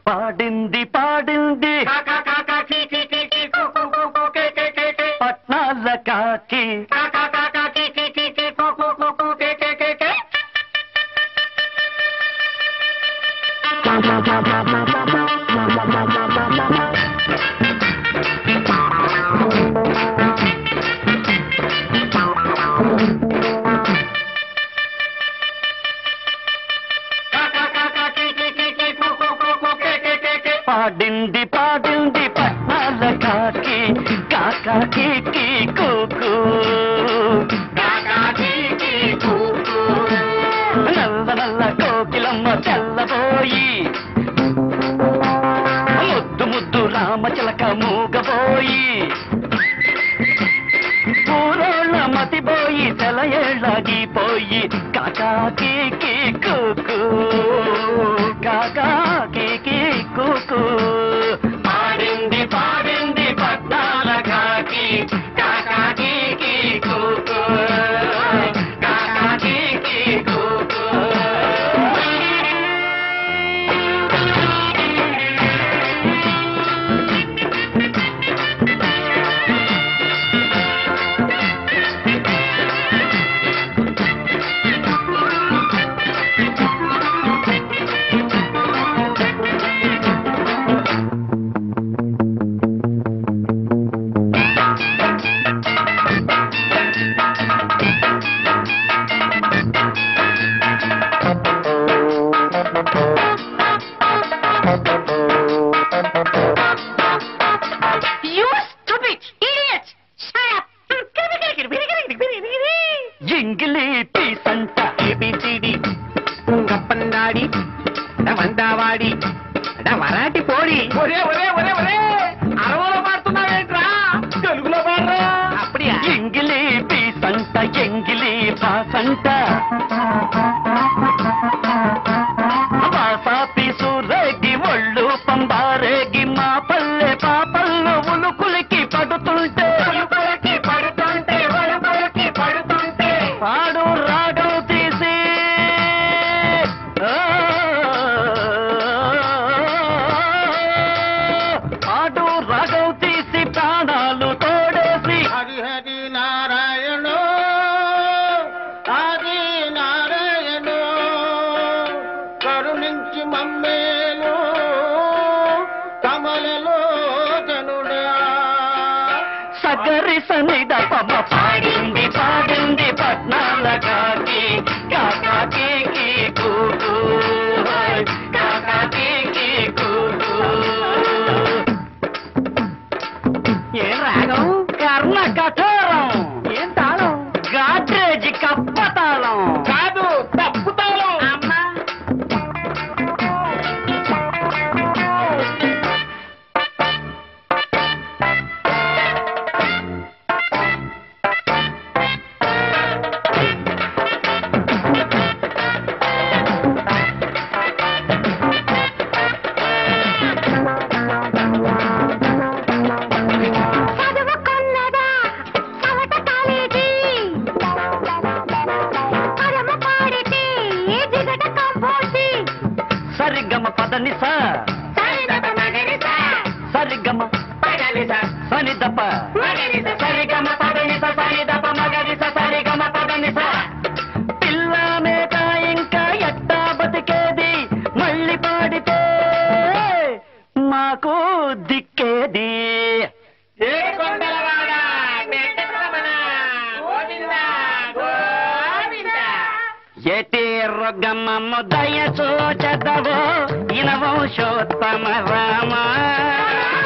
పాడింది పాడింది పట్నాల కాకి పాడింది పాడింది పట్నాల కాకి కాకాకి కూకు నల్ల నల్ల కోకిలమ్మ తెల్లబోయి ముద్దు ముద్దు రామచిలక మూగబోయి పూరోళ్ళ మతిపోయి తెలయేళ్ళగిపోయి కాకాకి కూకు కాకాకి కూకు పాడింది పాడింది పట్నాల కాకి కాకాకి కూకు కాకాకి కూకు You stupid idiot! Shut up! ఎంగిలి పీసంట ఏబిసిడి కప్పందాడి వందావాడి వరాటి పోడి ఒరే ఒరే ఒరే ఒరే అరవలో పాడుతున్నావేంట్రా తెలుగులో పాడరా అప్పుడే ఎంగిలి పీసంట ఎంగిలి పాసంట పాసాపి సూరేగి ఒళ్ళు పంబారేగి మా పల్లె పాపల్లో ఉలుకులికి పడుతుంటే పలుకులకి పడుతుంటే పలుకులకి పడుతుంటే పాడు రాగం తీసి ఆ, పాడు రాగం తీసి ప్రాణాలు తోడేసి హరి హరి నారాయణ హరి నారాయణ కరుణించి మమ్మేలు కమలలో జనుడా సగరి సనిద పమ పాడింది పాడింది పట్నాల కాకి కాకాకి కూకు కాకాకి కూకు ఏ రాగం కర్ణ కఠోరం ఏం తాళం గాడ్రేజ్ కప్పతాళం కాదు తప్పుతాళం అమ్మా చదువుకున్నదా చవట కాలేజీ పరమ పాడితే దిగట కంపోసి సరిగమ పదని స సరిదత మగరిస సరిగమ పగలిస సనిదప మగరిస సరిగమ పదని స సనిదప మగరి స సరిగమ పదని స పిల్ల మేక ఇంకా ఎట్టా బతికేది మళ్ళీ పాడితే మాకు దిక్కేది ఏ కొండలవాడ వెంకటరమణ గోవింద గోవింద ఎటి రొగ్గమ్మ దయ చూచదవో ఇనవంశోత్తమ రామ